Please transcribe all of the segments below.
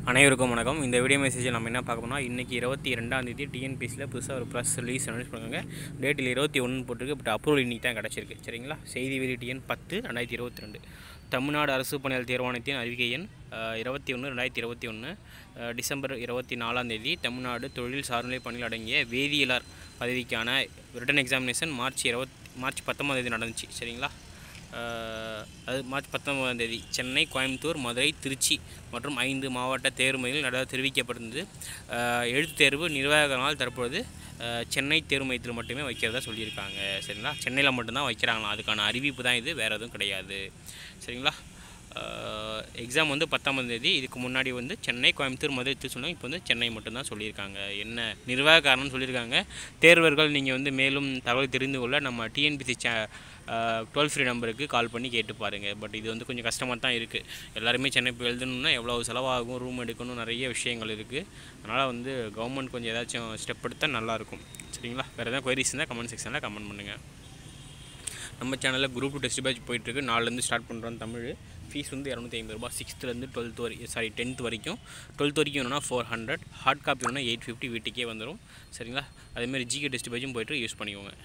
அனைவருக்கும் வணக்கம் இந்த வீடியோ மெசேஜில் நம்ம என்ன பார்க்க போனால் இன்றைக்கி இருபத்தி ரெண்டாம் தேதி டிஎன்பிசியில் புதுசாக ஒரு ப்ளஸ் ரிலீஸ் அனௌன்ஸ் பண்ணுறாங்க டேட்டில் இருபத்தி ஒன்று போட்டிருக்கு பட் அப்ரூவல் இன்றைக்கி தான் கிடச்சிருக்கு சரிங்களா செய்தி வெளி டிஎன் பத்து ரெண்டாயிரத்தி இருபத்தி ரெண்டு தமிழ்நாடு அரசு பணியாளர் தேர்வாணையத்தின் அறிவிக்கை எண் இருபத்தி ஒன்று ரெண்டாயிரத்தி இருபத்தி ஒன்று டிசம்பர் இருபத்தி நாலாம் தேதி தமிழ்நாடு தொழில் சார்நிலை பணியில் அடங்கிய வேதியியலார் பதவிக்கான ரிட்டன் எக்ஸாமினேஷன் மார்ச் இருபத் மார்ச் பத்தொம்பதாம் தேதி நடந்துச்சு சரிங்களா அஹ் அது மார்ச் பத்தொன்பதாம் தேதி சென்னை கோயம்புத்தூர் மதுரை திருச்சி மற்றும் ஐந்து மாவட்ட தேர்வு மையங்கள் நட தெரிவிக்கப்பட்டிருந்தது அஹ் எழுத்துத் தேர்வு நிர்வாகனால் தற்பொழுது அஹ் சென்னை தேர்வு மையத்தில் மட்டுமே வைக்கிறதா சொல்லியிருக்காங்க சரிங்களா சென்னையில் மட்டும்தான் வைக்கிறாங்களாம் அதுக்கான அறிவிப்பு தான் இது வேறு எதுவும் கிடையாது சரிங்களா எக்ஸாம் வந்து பத்தாம் தேதி இதுக்கு முன்னாடி வந்து சென்னை கோயம்புத்தூர் மதுரை திருச்சி சொன்னாங்க இப்போ வந்து சென்னை மட்டும்தான் சொல்லியிருக்காங்க என்ன நிர்வாக காரணம் சொல்லியிருக்காங்க தேர்வர்கள் நீங்கள் வந்து மேலும் தகவல் தெரிந்து கொள்ள நம்ம டிஎன்பிசி சே டுவெல் ஃப்ரீ நம்பருக்கு கால் பண்ணி கேட்டு பாருங்கள் பட் இது வந்து கொஞ்சம் கஷ்டமாக தான் இருக்குது எல்லாருமே சென்னை போய் எழுதணும்னா எவ்வளோ செலவாகும் ரூம் எடுக்கணும் நிறைய விஷயங்கள் இருக்குது அதனால் வந்து கவர்மெண்ட் கொஞ்சம் ஏதாச்சும் ஸ்டெப் எடுத்தால் நல்லாயிருக்கும் சரிங்களா வேறு எதாவது கொயரிஸ் இருந்தால் கமெண்ட் செக்ஷனில் கமெண்ட் பண்ணுங்கள் நம்ம சேனலில் குரூப் டூ டெஸ்ட் பேட்ச் போயிட்டுருக்கு நாலுலேருந்து ஸ்டார்ட் பண்ணுறோம் தமிழ் ஃபீஸ் வந்து இரநூத்தி ஐம்பது ரூபா சிக்ஸ்த்துலேருந்து டுவெல்த் வரை சாரி டென்த் வரைக்கும் டுவெல்த் வரைக்கும் வேணும்னா ஃபோர் ஹண்ட்ரட் ஹார்ட் காப்பி வேணும்னா எயிட் ஃபிஃப்டி வீட்டுக்கே வந்துடும் சரிங்களா அதேமாதிரி ஜிகே டெஸ்ட் பேட்சும் போய்ட்டு யூஸ் பண்ணிக்கோங்க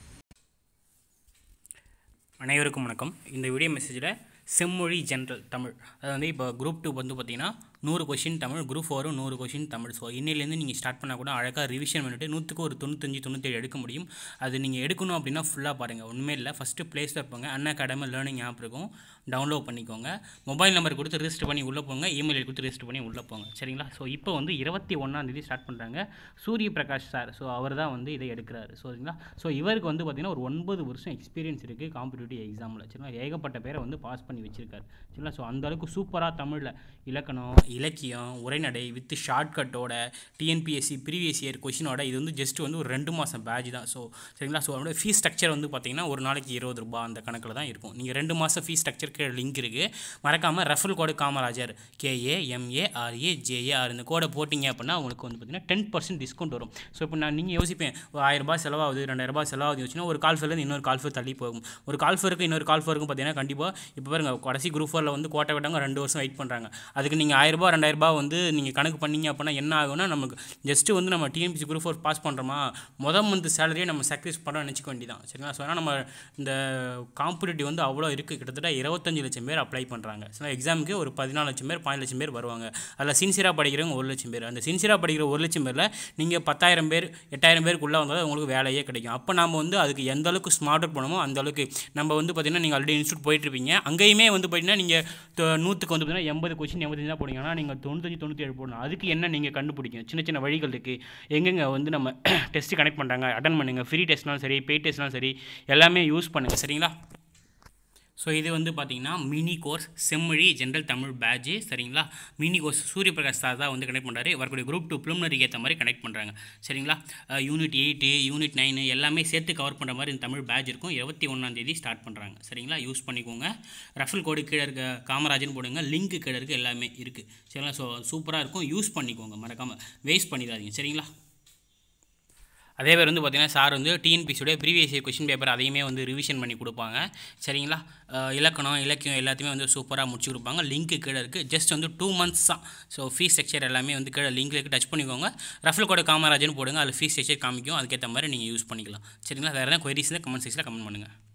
அனைவருக்கும் வணக்கம் இந்த வீடியோ மெசேஜில் செம்மொழி ஜென்ரல் தமிழ் அது வந்து இப்போ குரூப் டூ வந்து பார்த்திங்கன்னா நூறு கொஷின் தமிழ் குரூப் ஃபோரும் நூறு கொஷின் தமிழ் ஸோ இன்னிலேருந்து நீங்கள் ஸ்டார்ட் பண்ணால் கூட அழகாக ரிவிஷன் பண்ணிட்டு நூற்றுக்கு ஒரு தொண்ணூத்தஞ்சு தொண்ணூத்தேழு எடுக்க முடியும் அது நீங்கள் எடுக்கணும் அப்படின்னா ஃபுல்லாக பாருங்கள் ஒன்றுமே இல்லை ஃபஸ்ட்டு ப்ளே ஸ்டோர் போங்க அன் அகாடமி லேர்னிங் ஆப் இருக்கும் டவுன்லோட் பண்ணிக்கோங்க மொபைல் நம்பர் கொடுத்து ரெஜிஸ்டர் பண்ணி உள்ளே போங்க இமெயில் கொடுத்து ரெஜிஸ்டர் பண்ணி உள்ளே போங்க சரிங்களா ஸோ இப்போ வந்து இருபத்தி ஒன்றாந்தேதி ஸ்டார்ட் பண்ணுறாங்க சூரிய பிரகாஷ் சார் ஸோ அவர் தான் வந்து இதை எடுக்கிறாரு சரிங்களா ஸோ இவருக்கு வந்து பார்த்திங்கன்னா ஒரு ஒன்பது வருஷம் எக்ஸ்பீரியன்ஸ் இருக்குது காம்படிட்டிவ் எக்ஸாமில் சரிங்களா ஏகப்பட்ட பேரை வந்து பாஸ் பண்ணி வச்சிருக்காரு சரிங்களா ஸோ அந்த அளவுக்கு சூப்பராக தமிழில் இலக்கணம் இலக்கியம் உரைநடை வித் ஷார்ட்கட்டோட டிஎன்பிஎஸ்சி ப்ரீவியஸ் இயர் கொஷினோட இது வந்து ஜஸ்ட் வந்து ஒரு ரெண்டு மாதம் பேட்ச் தான் ஸோ சரிங்களா ஸோ அதோட ஃபீஸ் ஸ்ட்ரக்சர் வந்து பார்த்தீங்கன்னா ஒரு நாளைக்கு இருபது ரூபாய் அந்த கணக்கில் தான் இருக்கும் நீங்கள் ரெண்டு மாதம் ஃபீஸ் ஸ்ட்ரக்சருக்கு லிங்க் இருக்குது மறக்காமல் referral code Kamarajar KA MA RA JAR இந்த கோடை போட்டிங்க அப்படின்னா உங்களுக்கு வந்து பார்த்தீங்கன்னா டென் பர்சன்ட் டிஸ்கவுண்ட் வரும் ஸோ இப்போ நான் நீங்கள் யோசிப்பேன் ஒரு ஆயிரரூபா செலவாகுது ரெண்டாயிரரூபா செலவாகுது வச்சுன்னா ஒரு கால் ஃபேர்லேருந்து இன்னொரு கால் ஃபேர் தள்ளி போகும் ஒரு கால் ஃபேருக்கு இன்னொரு கால் ஃபேருக்கும் பார்த்தீங்கன்னா கண்டிப்பாக இப்போ பாருங்க கடைசி குரூப் ஃபோரில் வந்து கோட்டை விட்டவங்க ரெண்டு வருஷம் வெயிட் பண்ணுறாங்க அதுக்கு நீங்கள் ஆயிரரூபா ரெண்டாயிரரூபா வந்து நீங்கள் கணக்கு பண்ணீங்க அப்படின்னா என்ன ஆகும்னா நமக்கு ஜஸ்ட்டு வந்து நம்ம டிஎன்பிசி குரூப் ஃபோர் பாஸ் பண்ணுறோமா மொதல் மந்த் சேலரியை நம்ம சாக்ரிஃபைஸ் பண்ண நினச்சிக்க வேண்டியதான் சரிங்களா ஸோ ஆனால் நம்ம இந்த காம்படிட்டிவ் வந்து அவ்வளோ இருக்குது கிட்டத்தட்ட இருபத்தஞ்சு லட்சம் பேர் அப்ளை பண்ணுறாங்க ஸோ எக்ஸாமுக்கு ஒரு பதினாலு லட்சம் பேர் பதினஞ்சு லட்சம் பேர் வருவாங்க அதில் சின்சியராக படிக்கிறவங்க ஒரு லட்சம் பேர் அந்த சின்சியராக படிக்கிற ஒரு லட்சம் பேரில் நீங்கள் பத்தாயிரம் பேர் எட்டாயிரம் பேருக்குள்ளே வந்தால் உங்களுக்கு வேலையே கிடைக்கும் அப்போ நம்ம வந்து அதுக்கு எந்த அளவுக்கு ஸ்மார்ட் ஒர்க் பண்ணுமோ அந்த அளவுக்கு நம்ம வந்து பார்த்திங்கன்னா நீங்கள் ஆல்ரெடி இன்ஸ்டியூட் போயிட்டுருப்பீங்க அங்கேயுமே வந்து பார்த்திங்கன்னா நீங்கள் நூற்றுக்கு வந்து பார்த்திங்கன்னா எண்பது கொஸ்டின் எண்பத்தஞ்சு தான் போடுங்க ஆனால் நீங்கள் தொண்ணூத்தஞ்சு தொண்ணூற்றி ஏழு போடணும் அதுக்கு என்ன நீங்கள் கண்டுபிடிக்கணும் சின்ன சின்ன வழிகள் இருக்குது எங்கெங்கே வந்து நம்ம டெஸ்ட்டு கனெக்ட் பண்ணுறாங்க அட்டன் பண்ணுங்கள் ஃப்ரீ டெஸ்ட்னாலும் சரி பெய்ட் டெஸ்ட்னாலும் சரி எல்லாமே யூஸ் பண்ணுங்கள் சரிங்களா ஸோ இது வந்து பார்த்தீங்கன்னா மினி கோர்ஸ் செம்மொழி ஜென்ரல் தமிழ் பேட்ஜ் சரிங்களா mini course Surya Prakash sir தான் வந்து கனெக்ட் பண்ணுறாரு வரக்கூடிய குரூப் டூ ப்ளூமினரிக்கு ஏற்ற மாதிரி கனெக்ட் பண்ணுறாங்க சரிங்களா யூனிட் எயிட்டு யூனிட் நைனு எல்லாமே சேர்த்து கவர் பண்ணுற மாதிரி இந்த தமிழ் பேட்ச் இருக்கும் இருபத்தி ஒன்றாந்தேதி ஸ்டார்ட் பண்ணுறாங்க சரிங்களா யூஸ் பண்ணிக்கோங்க ரஃபல் கோடு கீழே இருக்க காமராஜன் போடுங்க லிங்க் கீழே இருக்க எல்லாமே இருக்குது சரிங்களா ஸோ சூப்பராக இருக்கும் யூஸ் பண்ணிக்கோங்க மறக்காமல் வேஸ்ட் பண்ணிடாதீங்க சரிங்களா அதே பேர் வந்து பார்த்திங்கன்னா சார் வந்து டிஎன்பிசியோட ப்ரீவியஸ் இயர் கொஷின் பேப்பர் அதையுமே வந்து ரிவிஷன் பண்ணி கொடுப்பாங்க சரிங்களா இலக்கணம் இலக்கியம் எல்லாத்தையுமே வந்து சூப்பராக முடிச்சு கொடுப்பாங்க லிங்க்கு கீழே இருக்குது ஜஸ்ட் வந்து டூ மந்த்ஸ் தான் ஸோ ஃபீஸ் ஸ்ட்ரக்சர் எல்லாமே வந்து கீழே லிங்க் இருக்குது டச் பண்ணிக்கோங்க ரஃபல் கோட காமராஜன் போடுங்க அதில் ஃபீஸ் ஸ்ட்ரக்சர் காமிக்கும் அதுக்கேற்ற மாதிரி நீங்கள் யூஸ் பண்ணிக்கலாம் சரிங்களா வேறு எதாவது கொயரிஸ் கமெண்ட் செக்ஷனில் கமெண்ட் பண்ணுங்கள்